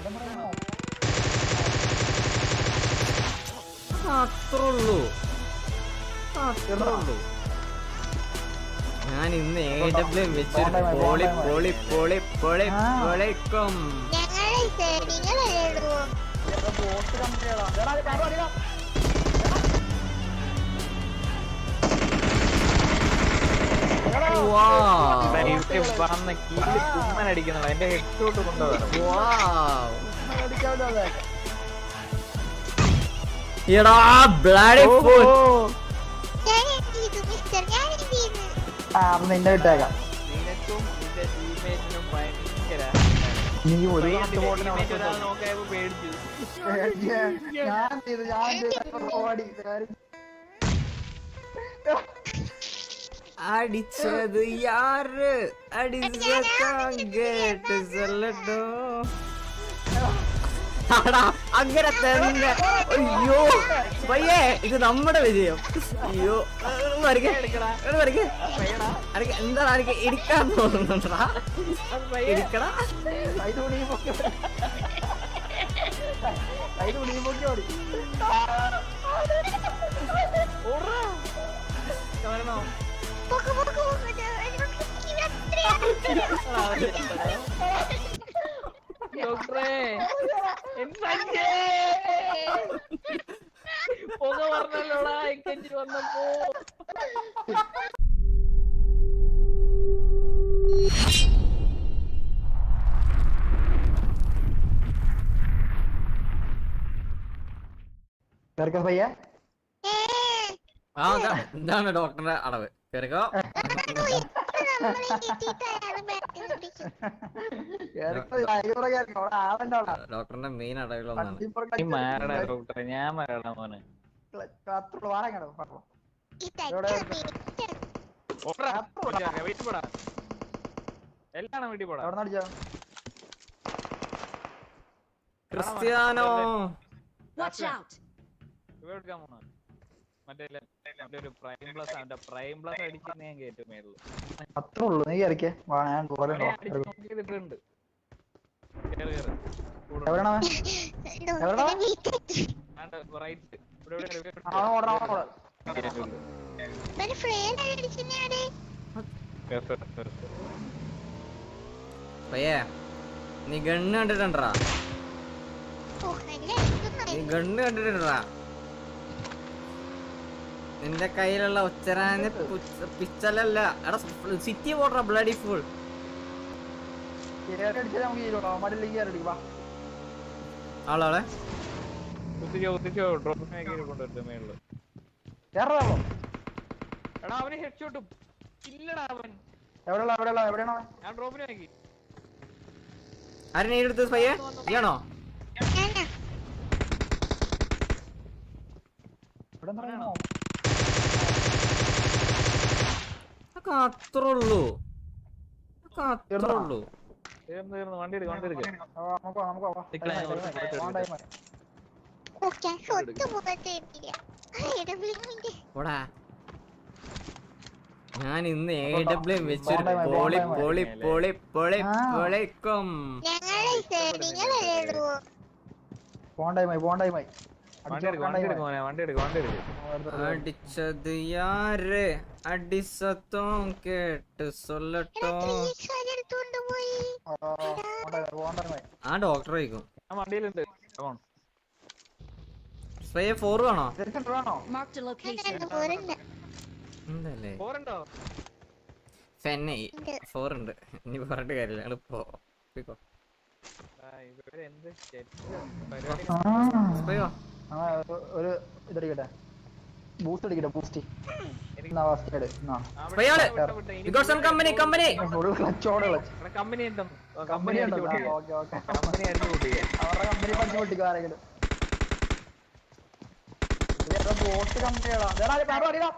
അത്രേ ഉള്ളൂ അത്രേ ഉള്ളൂ ഞാൻ ഇന്ന് എ ഡബ്ല്യു വെച്ചൊരു പൊളി പൊളി പൊളി പൊളി പൊളിക്കും ഞങ്ങളെ നിങ്ങളല്ലേ ഉള്ളൂ ബോട്ട് കമ്പനികളാ വന്ന കീഴിൽ കുമ്മൻ അടിക്കുന്നുള്ളൂ എന്റെ ഹെഡ്ഷോട്ട് കൊണ്ടുപോകണം Wow. അടിക്കാവില്ല എടാ ബ്ലഡി ഫുൾ ഞാൻ എന്ത് ചെയ്തു മിസ്റ്റർ ഞാൻ എന്ത് ചെയ്തു ആ അത് നിന്നെ വിട്ടേക്കാം നിനക്കും നിന്റെ ടീമേറ്റിനും ഭയങ്കര നീ ഒരു ടീമേറ്റ് ബോട്ടിനെ ഒരാൾ നോക്കിയപ്പോ പേടിച്ചു ഞാൻ ചെയ്തു ഞാൻ ചെയ്തു ഓടി കാര്യം അടിച്ചത് യാര് അടിച്ചത് കേട്ട് ചെല്ലട്ടോ ആടാ, അങ്ങനെ തന്നെ അയ്യോ പയ്യേ ഇത് നമ്മുടെ വിജയം അയ്യോ ഒന്ന് വരയ്ക്ക്. ഒന്ന് വരയ്ക്ക്. അനക്ക് എന്താണ് എനിക്ക് ഇരിക്കാൻ തോന്നുന്നുണ്ടാ ഇരിക്കടാ സൈഡ് ഉണി പൊക്കി സൈഡ് ഉണി പൊക്കി ഓടി പോക്ക് പോക്ക് പോക്ക് ഡോക്ടറെ എന്താ പുക പറഞ്ഞല്ലോടാ എക്കഞ്ചി വന്നപ്പോ കേൾക്കാൻ പയ്യ ആ ഇതാ- ഇതാണ് ഡോക്ടറുടെ അടവ് കേറിക്കോ അവിടെ ആളുണ്ട് അവിടെ ഡോക്ടറിന്റെ മെയിൻ അടവിലൊന്നാണ് നീ മാറടാ ഡോക്ടറെ ഞാൻ മാറടാ മോനെ അത്ര വാടകടോ പറഞ്ഞു ഓടാ വീട്ടിൽ പോടാ എല്ലാം വീട്ടിൽ പോടാ എവിടെ നടിച്ചോ ക്രിസ്ത്യാനോ Watch out! ഇവിടെ എടുക്കാൻ പോണോ മറ്റേ ഇല്ല, മറ്റേ ഒരു പ്രൈം പ്ലസ് അവന്റെ പ്രൈം പ്ലസ് അടിച്ച് ഞാൻ കയറ്റും മേളില് അത്രേ ഉള്ളൂ നീ ഇറക്കിയ വാ ഞാൻ പോലെ അവനെ അടിച്ച് നോക്കിയിട്ടുണ്ട് കേറ് കേറ് കൂടെ എവിടെയാണ് അവൻ? ആണ്ട് റൈറ്റ് ഇവിടെ ഇവിടെ ഇവിടെ ഇവിടെ. അവൻ ഓടണം അവൻ ഓടാം കേറ്, കേറ്, കേറ്. പയ്യേ നീ ഗണ്ണ് കണ്ടിട്ടുണ്ടാ നീ ഗണ്ണ് കണ്ടിട്ടുണ്ടാ നിന്റെ കയ്യിലുള്ള ഉച്ചരാന് പിച്ചലല്ല എടാ സിറ്റി പോട്ടെ ബ്ലഡി ഫുൾ കേറി അടിച്ചാൽ നമുക്ക് ചെയ്തോളാം മടിയിലേക്ക് കയറി അടിക്കും വാ ആളാളെ കുത്തിക്കോ കുത്തിക്കോ ഡ്രോപ്പ് മേഖല കൊണ്ടുവരുന്നത് മേളില് കയറാവോ എടാ അവന് ഹെഡ് ഷോട്ടും ഇല്ലടാ അവൻ എവിടെയുള്ള എവിടെയുള്ള എവിടെയാണോ അവൻ? ഞാൻ ഡ്രോപ്പിന് നോക്കി ആരും എടുത്ത് പയ്യേ ഇയാണോ ഇവിടെ നിന്ന് ഇറങ്ങണോ? അതൊക്കെ അത്രേ ഉള്ളൂ അതൊക്കെ അത്രേ ഉള്ളൂ തീർന്ന് തീർന്ന് വണ്ടി എടുക്ക വണ്ടി എടുക്ക ആ, നമുക്ക് പോവാം, നമുക്ക് പോവാം. നിക്കളെ, Time ആയി, കുറച്ച് time ആയി. കുറച്ച് പോവാൻ time ആയി. പോടാ ഞാൻ ഇന്ന് എ ഡബ്ല്യു വെച്ചൊരു പൊളി പൊളി പൊളി പൊളി പൊളിക്കും പോവാൻ time ആയി, പോവാൻ time ആയി. വണ്ടി അടിച്ചോ, എടുക്ക പോവാൻ വണ്ടി time എടുക്ക ആയി. മോനെ വണ്ടി എടുക്ക വണ്ടി എടുക്ക ആ, എടുത്തോ, എടുത്തോ. അടിച്ചത് യാര് അടിസത്തോം കേട്ട് സൊല്ലട്ടോ ആ, പോവാൻ time ആയി, പോവാൻ time ആയി. ആ ഡോക്ടർ ചോദിക്കും ഞാൻ വണ്ടിയിലുണ്ട് Come on. സ്വയ ഫോർ വേണോ തിരിച്ചിട്ട് വേണോ? Marked a location. ഉണ്ടല്ലേ പോരണ്ടോ ഫെന്നെ ഫോർ ഉണ്ട് ഇനി പറഞ്ഞിട്ട് കാര്യമില്ല ഞങ്ങള് പോ പോയിക്കോ. ആ, ഇവര് എന്ത് ചെറ്റ പരിപാടി ആ. പോയിക്കോ. ആ, ഒരു- ഒരു ഇതടിക്കട്ടെ ബൂസ്റ്റ് അടിക്കട്ടെ ബൂസ്റ്റ് എന്നാ ഫസ്റ്റ് എട് എന്നാ പോയി ആള്. You got some company, company. ഒരു ക്ലച്ചോടെ ക്ലച്ച് കമ്പനി ഉണ്ടോ കമ്പനി കമ്പനി ഉണ്ടോ അടിച്ചു പൊട്ടിക്കുക ഓക്കെ ഓക്കെ കമ്പനി അടിച്ചു പൊട്ടിക്കുക അവരുടെ കമ്പനി പഠിച്ചു പൊട്ടിക്കുക ആരെങ്കിലും ബോട്ട് കമ്പനികളാ വേറെ ആരും വേറെ അറിയാം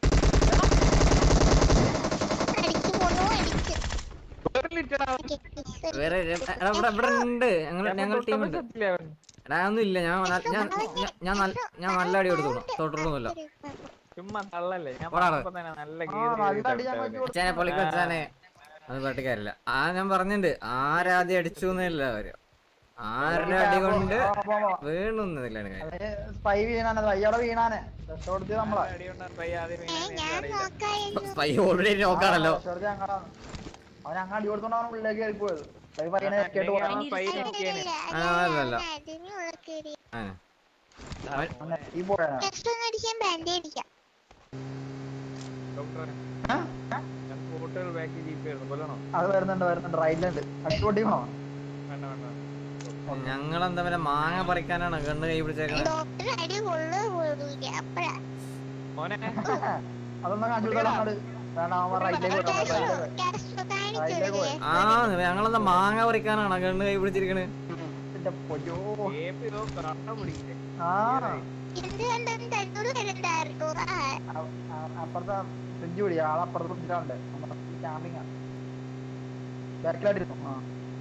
വേറെ എടാ, ഇവിടെ ഇവിടെ ഉണ്ട് ഞങ്ങൾ ഞങ്ങൾ ടീം ഉണ്ട് എടാ ഒന്നും ഇല്ല ഞാൻ ന- ഞാൻ ഞാൻ- ഞാൻ നല്ല ഞാൻ നല്ല അടി കൊടുത്തു തൊട്ടൊന്നുമില്ല ചുമ്മാ തള്ളല്ലേ ഞാൻ പോടാ. പറഞ്ഞപ്പോ തന്നെ നല്ല ആ, ഗീർ നല്ല അടി ഞാൻ വെച്ച് കൊടുത്തു. അച്ഛനെ പൊളിക്കൊച്ചാനെ അത് പറഞ്ഞിട്ട് കാര്യമില്ല ആ ഞാൻ പറഞ്ഞിട്ടുണ്ട് ആരാദ്യം അടിച്ചു എന്നില്ല കാര്യം ആരുടെ അടി കൊണ്ട് ആ, പോ, പോ. വീണൊന്നുമില്ലാണ് കാര്യം അതിന് സ്പൈ വീണാണ് അയ്യോടെ വീണാണ് രക്ഷപ്പെടുത്തിയത് നമ്മളാ അടിയുണ്ടാ പൈ ആദ്യം ഏ വീണത് ഞാൻ അറിയില്ല നോക്കായിരുന്നു സ്പൈ ഓൾറെഡി നോക്കാണല്ലോ രക്ഷപ്പെടുത്തി അങ്ങാടാണ് അവൻ അങ്ങ് അടി കൊടുത്തോണ്ടാണ് ഉള്ളിലേക്ക് കയറി പോയത് സ്പൈ പറയണ കേട്ട് പോകാൻ ആ, പൈ നോക്കിയേനെ ആ, അല്ലല്ല. അതിനുള്ള കയറി ആ അങ്ങനെ ഈ പോയാണ് ടെസ്റ്റ് ഒന്ന് അടിക്കാൻ ബാൻഡേ അടിക്കാം ഡോക്ടറെ ഞാൻ ഫോട്ടോകൾ ബാക്കി ജീപ്പ് ആയിരുന്നു കൊല്ലണോ അത് വരുന്നുണ്ട് വരുന്നുണ്ട് റൈറ്റിലുണ്ട് അടിച്ചു പൊട്ടിക്കണോ വേണ്ട വേണ്ട ഞങ്ങളെന്താ പറയാ മാങ്ങ പറിക്കാനാണ് കണ്ണ് കൈ പിടിച്ചേക്കുന്നത് ഡോക്ടർ അടി കൊള്ളു കൊള്ളൂല അപ്പഴാ മോനെ അതൊന്നും കാണിച്ചു കൊടുത്താൽ അങ്ങോട്ട് വേണ്ട അവൻ റൈറ്റിലേക്ക് വിടണം കാസ്ട്രോ റൈറ്റിലേക്ക് കാസ്ട്രോ കാണിച്ചോളൂ ആ ഞങ്ങളെന്താ മാങ്ങ പറിക്കാനാണ് കണ്ണ് കൈ പിടിച്ചിരിക്കണ് എന്റെ പൊയ്യോ ഏപ്പി ഇതോ കണ്ണ പിടിക്കില്ലേ ആ എന്ത് കണ്ടും തന്നോട് വരണ്ടായിരുന്നു ആ അ- അ- അപ്പുറത്തെ ഫ്രിഡ്ജ് പിടി ആളപ്പുറത്തെ ഫ്രിഡ്ജിലുണ്ട് നമ്മുടെ ക്യാമ്പിങ് ആണ് ബാക്കിലായിട്ടിരുന്നു ആ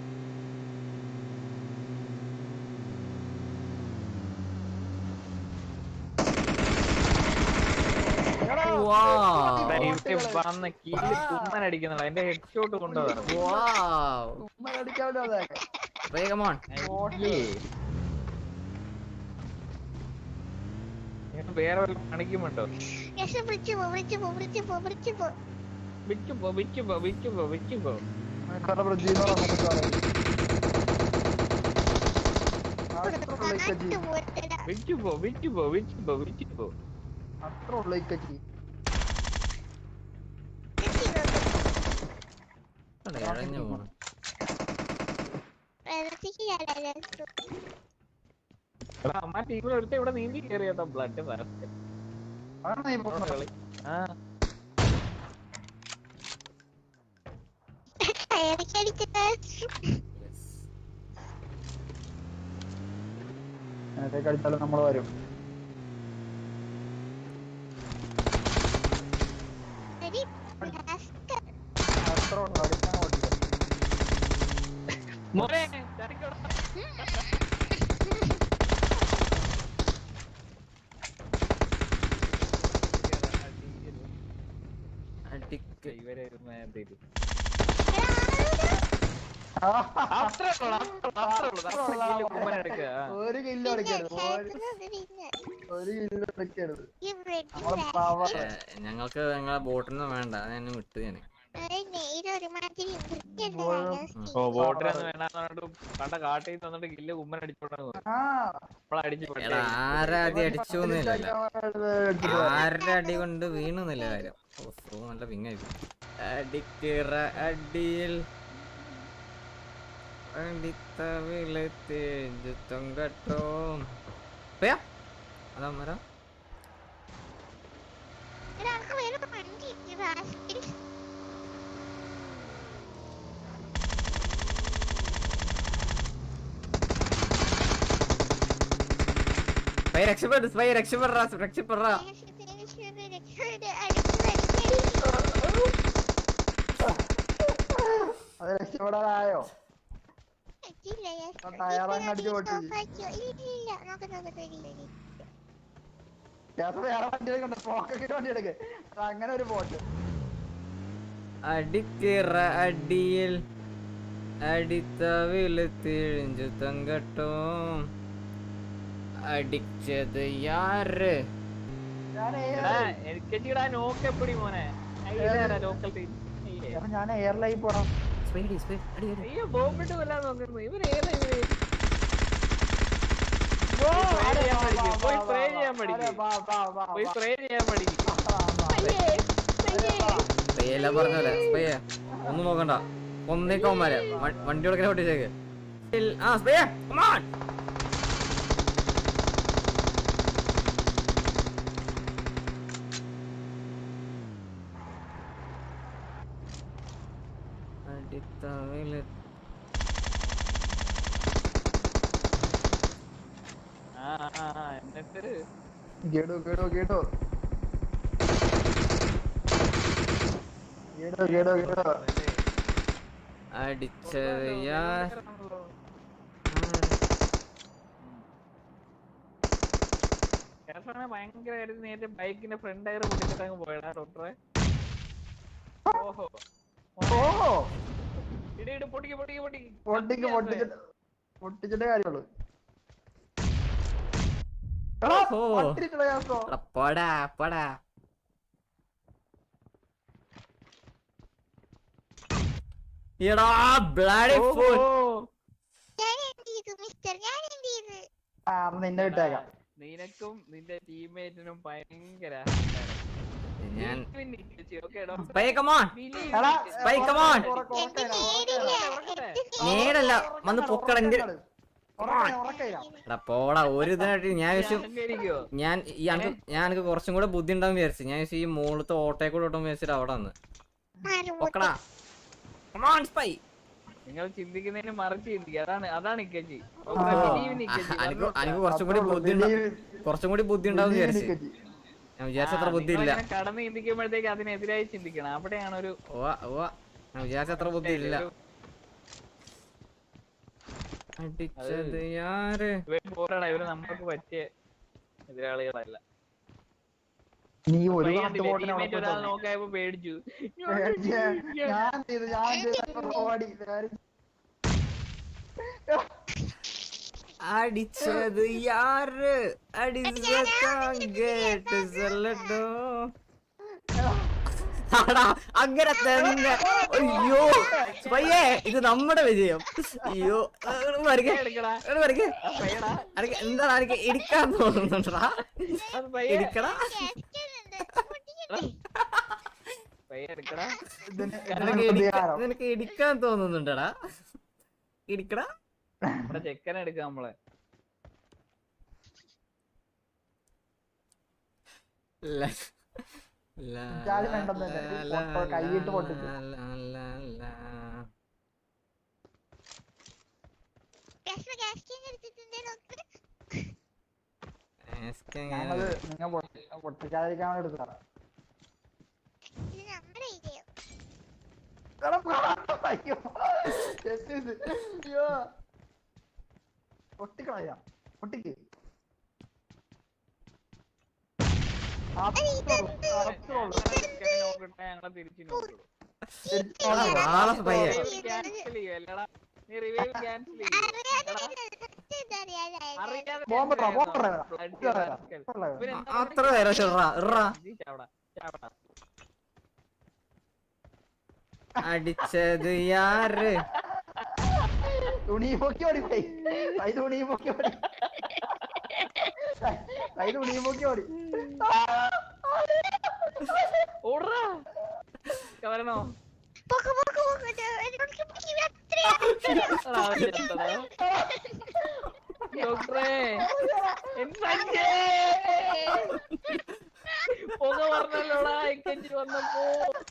Wow. ഇവര് വന്ന കീല് കുമ്മൻ അടിക്കുന്നുണ്ട് അതിന്റെ ഹെഡ് ഷോട്ട് കൊണ്ടുപോകാം Wow. ഉമ്മ അടിക്കാമല്ലോ അതെ Spray, come on. വേറെ വല്ല കാണിക്കുമുണ്ടോ രക്ഷ വിളിച്ചു പോ വിളിച്ചു പോ വിളിച്ചു പോ വിളിച്ചു പോ വിൽക്കുമ്പോ വിൽക്കുമ്പോ വിൽക്കുമ്പോ വിൽക്കുമ്പോ നിനക്കുള്ള ഫ്രിഡ്ജിൽ നിന്ന് നമുക്ക് പറയുന്നത് അത്ര ഉള്ള ഇക്കച്ചി നാട്ടു പോത്തടാ വിൽക്കുമ്പോ വിൽക്കുമ്പോ വിൽക്കുമ്പോ വിൽക്കുമ്പോ അത്ര ഉള്ള ഇക്കച്ചി കണ്ടോ, ഇഴഞ്ഞു പോണ് പ്രവർത്തിക്കുകയല്ല എടാ അമ്മ ടീമിൽ ഒരുത്ത ഇവിടെ നീന്തി കയറിയാ ബ്ലഡ് വരട്ടെ അതാണ് ഈ പറഞ്ഞത്. ആ കയറിക്കടിച്ചത് നേരത്തെ അടിച്ചാലും നമ്മൾ വരും ഒരു ബ്ലാസ്റ്റർ അത്ര ഉള്ളു അടിക്കാൻ ഓടില്ല മോനെ ചാടിക്കോടാ. അടിക്ക് ഇവരെ ഒരു മേ- തരും. ആ, അത്രേ ഉള്ളൂ, അത്രേ ഉള്ളൂ, അത്രേ ഉള്ളൂ. അത്ര കിലോ കുമ്മൻ എടുക്കുക. ആ. ഒരു കില്ലോ അടിക്കരുത് ഒരു- പിന്നെ ഒരു കില്ലോ അടിക്കരുത് ഈ ബ്രെഡ് നമ്മളെ പവർ ഏ, ഞങ്ങൾക്ക് ഞങ്ങളെ ബോട്ടിനൊന്നും വേണ്ട അത് ഞാൻ വിട്ടു ഞാൻ ഇതൊരുമാതിരി വൃത്തിയുണ്ട് ഓ. കാലാവസ്ഥ. ഓ ബോട്ടിലൊന്നും വേണ്ടാന്ന് പറഞ്ഞിട്ട് കണ്ട കാട്ടിൽ തന്നിട്ട് കില്ല് കുമ്മൻ അടിച്ചോണ്ടാണ് പോകുന്നത് ആ അപ്പളടിച്ച് എടാ ആരാ ആദ്യം അടിച്ചു എന്നില്ലല്ലോ എടുത്തിട്ട് വരാം. ആരുടെ അടി കൊണ്ട് വീണുന്നില്ല കാര്യം ഓ സോ നല്ല പിങ്ങായി അടിക്കിറ അടിയിൽ അടിത്തവിലെത്തിഞ്ചുത്തം കട്ടോ പോയാ അതാ മരം എടാ, അനക്ക് വേറെ വണ്ടി ഇല്ലേ, റാസ്കൽ? സ്പൈ രക്ഷപ്പെട്ടു സ്പൈ രക്ഷപ്പെടാ രക്ഷപ്പെടാ രക്ഷപ്പെട്, രക്ഷപ്പെട്, രക്ഷപ്പെട്, അടിച്ച് വലിച്ചടി. അത് രക്ഷപ്പെടാനായോ പറ്റില്ല, ഞാൻ ആ ടയറങ്ങ് അടിച്ച് ശ്രദ്ധിക്കാതെ പൊട്ടി. നോക്കാച്ചോ. ഇല്ല, ഇല്ല, നോക്ക്, നോക്ക്, ഇല്ല, ഇല്ല. ചേട്ടൻ വേറെ വണ്ടി എടുക്കണ്ട പോക്കറ്റ് വണ്ടി എടുക്ക് അത് അങ്ങനെ ഒരു ബോട്ട് അടിക്കിറ അടിയിൽ അടിത്തവിലെത്തിഴിഞ്ചുത്തം കട്ടോ അടിച്ചത് യാര് ഞാൻ എടാ എനിക്കെച്ചിടാ നോക്ക് എപ്പടി മോനെ ലോക്കൽ ടീം ചേട്ടൻ ഞാൻ എയർലൈൻ പോണം സ്പൈ അടി സ്പൈ അടി അടി അയ്യോ ബോംബിട്ട് കൊല്ലാൻ നോക്കുന്നു ഇവര് ഏതാ ഇവര് പോയി സ്പ്രേ ചെയ്യാൻ പഠിക്കും പോയി സ്പ്രേ ചെയ്യാൻ പഠിക്കും അയ്യേ, അയ്യേ. സ്പൈയല്ല പറഞ്ഞല്ലേ സ്പൈയ ഒന്നും നോക്കണ്ട ഒന്നേക്കോമാരെ വണ്ടി കൊടുക്കാൻ പൊട്ടിച്ചേക്ക് ആ സ്പൈയ കമാൺ അടിത്തവിലെ ആ ആ ആ, എന്നിട്ട് കേടു കേടു കേടു കേടു കേടു കേടു അടിച്ചത് യാർ കേരള ഭയങ്കരമായിട്ട് നേരത്തെ ബൈക്കിന്റെ ഫ്രണ്ട് ടയർ പൊട്ടിച്ചിട്ട് അങ്ങ് പോയടാ ഡോക്ടറെ ഓഹോ ഓഹോ ഇടി ഇടി പൊട്ടിക്ക് പൊട്ടിക്ക് പൊട്ടിക്ക് പൊട്ടിക്ക് പൊട്ടിച്ചിട്ട് പൊട്ടിച്ചിട്ടേ കാര്യമുള്ളൂ എടാ, ഓഹോ. പട്ടിരിക്കടാ യാസോ. എടാ, പോടാ പോടാ എടാ ബ്ലഡി ഫുൾ ഞാൻ എന്ത് ചെയ്തു മിസ്റ്റർ ഞാൻ എന്ത് ചെയ്തു ആ അത് നിന്നെ വിട്ടേക്കാം നിനക്കും നിന്റെ ടീംമേറ്റിനും ഭയങ്കര ഞാൻ ഞാൻ പയ്യെ കമോൺ എടാ, Spy, come on. ഉറക്ക, ഉറക്ക, എന്റെ ഉറക്ക, നേരില്ല ഉറക്ക. നേരല്ല വന്ന് പൊക്കട എന്റെ ഉറക്ക, ഉറക്ക. എടാ പോടാ ഒരു ഇതിനായിട്ട് ഞാൻ വിചാരിച്ചു അഹങ്കരിക്കോ ഞാൻ ഈ അനക്ക് ഞാൻ എനിക്ക് കുറച്ചും കൂടെ ബുദ്ധി ഉണ്ടാവും വിചാരിച്ചു ഞാൻ വിചാരിച്ചു ഈ മുകളിലത്തെ ഓട്ടയെ കൂടെ ഓട്ടം വിചാരിച്ചിട്ട് അവിടെ വന്ന് പൊക്കടാ കമോൺ സ്പൈ നിങ്ങൾ ചിന്തിക്കുന്നതിന് മറിച്ച് ചിന്തിക്കുക അതാണ് അതാണ് ഇക്കച്ചി അനക്ക് അനക്ക് കുറച്ചും കൂടി ബുദ്ധി ഉണ്ടാവും കുറച്ചും കൂടി ബുദ്ധി ഉണ്ടാവും വിചാരിച്ചു നിക്കറ്റി. ഞാൻ വിചാരിച്ച അത്ര ബുദ്ധി ഇല്ല കടന്ന് ചിന്തിക്കുമ്പോഴത്തേക്ക് അതിനെതിരായി ചിന്തിക്കണം അവിടെയാണ് ഒരു ഓ ഓ ഞാൻ വിചാരിച്ച അത്ര ബുദ്ധി ഇല്ല ഒരു- അടിച്ചത് യാര് ഇവര് പോരാടാ ഇവര് നമുക്ക് പറ്റിയ എതിരാളികളല്ല നീ ഒരു പയ്യൻ കണക്ക് കണ്ടില്ലേ, ബോട്ടിനെ teammate ഒരാൾ ഉറപ്പിച്ചോ. നോക്കായപ്പോ പേടിച്ചു പേടിച്ച് ഞാൻ ചെയ്തു ഞാൻ ചെയ്തു ഓടി കാര്യം അടിച്ചത് യാര് അടിച്ചത് സല്ലഡോ ആടാ അങ്ങനെ തന്നെ അയ്യോ പയ്യേ ഇത് നമ്മുടെ വിജയം അയ്യോ ഇങ്ങട് വരയ്ക്ക്. എടുക്കടാ ഇങ്ങട് വരയ്ക്ക്. പയ്യടാ അനക്ക് എന്താണ് എനിക്ക് ഇടിക്കാൻ തോന്നുന്നുണ്ടാ അത് പയ്യ ഇടിക്കടാ പയ്യ എടുക്കടാ ഇതിന് നിനക്ക് ഇതിനൊരു ഇടിക്കാൻ പ്രതികാരം. നിനക്ക് ഇടിക്കാൻ തോന്നുന്നുണ്ടടാ ഇടിക്കടാ ഇവിടെ ചെക്കൻ എടുക്കാം നമ്മളെ ല- ല- ഇച്ചാല് വേണ്ടെന്ന് തന്നെ. ഈ ല- പൊട്ട കൈയിട്ട് പൊട്ടിച്ചു. ല- ല- ല- ല. എടുത്തിട്ടുണ്ട് ഡോക്ടർ എസ്കെ ഞാനത് നിങ്ങൾ പൊട്ടിക്കാതിരിക്കാൻ വേണ്ടി എടുത്തതാണ് ഇത് നമ്മുടെ വിജയം എടാ, പ്രാ- അയ്യോ. തെറ്റ് ഇത്. അയ്യോ. പൊട്ടിക്കളയാം പൊട്ടിക്ക് അത്രേ ഉള്ളൂ, അത്രേ ഉള്ളൂ. ചെക്കനെ നോക്കട്ടെ ഞങ്ങളെ തിരിച്ചു നോക്കുള്ളൂ തിരിച്ച് നോക്കണം. ആളെ പയ്യെ. ക്യാൻസൽ ചെയ്യല്ലടാ നീ റിവൈവ് ക്യാൻസൽ അറിയാതെ ബോംബ് ഇടറാ, ബോംബ് ഇടറാ. Bloody ഇടറാ, rascal. ഇടറാ. ഇവനെന്താ അത്ര നേരം ഇറാ ഇറാ നീ ചാവടാ, ചാവടാ. അടിച്ചത് യാര് തുണി പൊക്കി ഓടി പോയി കൈ തുണി പൊക്കി ഓടി കൈ തുണി പൊക്കി ഓടി ഓടറാ വരണോ പോക്ക് പോക്ക് പോക്ക് എനിക്ക് അത്രയും എടാ, അവൻ ചത്തടാ. ഡോക്ടറേ എന്താ പുക പറഞ്ഞല്ലോടാ ഇക്കഞ്ചി വന്നപ്പോ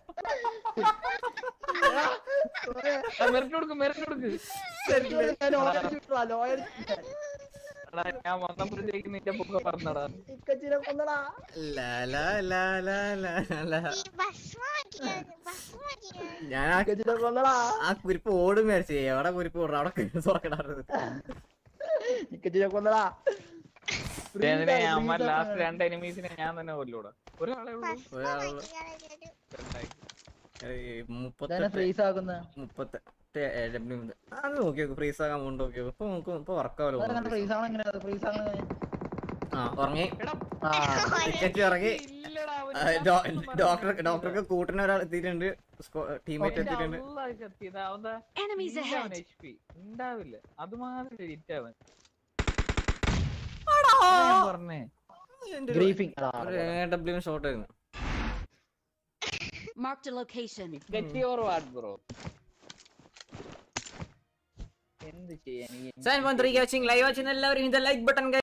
മെറിറ്റ് കൊടുക്ക് മെറിറ്റ് കൊടുക്ക് ഞാൻ ഓടിച്ചിട്ടാ ലോയർ എടാ ഞാൻ വന്നപ്പോഴത്തേക്ക് നിന്റെ പുക പറഞ്ഞടാ ഇക്കച്ചിനെ കൊന്നടാ ലാ ലാ ലാ ലാ ലാ ലാ. ഈ ഭസ്മാക്കിയത് ഭസ്മാക്കിയത് ഞാൻ ആ- ഇക്കച്ചിനെ കൊന്നടാ ആ കുരിപ്പ് ഓടും വിചാരിച്ചു എവിടെ കുരിപ്പ് ഓടും അവിടെ കുരിപ്പ് തുറക്കണത് ഇക്കച്ചിനെ കൊന്നടാ ഇതിനെ അമ്മ ലാസ്റ്റ് രണ്ട് എനിമീസിനെ ഞാൻ തന്നെ കൊല്ലൂടാ ഒരാളെ ഉള്ളൂ ഒരാള് ഭസ്മാക്കിയത് രണ്ടായി. ഏയ് മുപ്പത്തെട്ട് ഫ്രീസ് ആക്കുന്ന മുപ്പത്തെട്ട് ഡബ്ല്യൂ അത് നോക്കി നോക്ക് ഫ്രീസ് ആകാൻ കൊണ്ട് നോക്കി നോക്ക് ഇപ്പൊ നോക്കും ഇപ്പൊ വർക്കാവല്ലോ ഫ്രീസ് ആവണം എങ്ങനെയാ ഫ്രീസ് ആവണം ആ ഉറങ്ങി എടാ, ആ ടിക്കറ്റ് ഇറങ്ങി ഇല്ലടാ, അവന് ആ, ഡോ- ഡോക്ടർ ഡോക്ടർക്ക് കൂട്ടിന് ഒരാൾ എത്തിയിട്ടുണ്ട് ടീമേറ്റ് അവന്റെ എത്തിയിട്ടുണ്ട് അള്ളാ സത്യം, അവന്റെ Enemies ഇല്ല അവന് ahead. HP. ഉണ്ടാവില്ല അതുമാതിരി ഹിറ്റ് അവൻ ആടാ. ഞാൻ പറഞ്ഞേ എന്റെ ഒരു- ബ്രീഫിംഗ് ഒരു ഡബ്ല്യൂ ഷോട്ട് ആയിരുന്നു Marked a location. Get your what bro എന്ത് ചെയ്യാൻ ഈ seven point three watching live watching എല്ലാവരും ഇത് ലൈക്ക് ബട്ടൺ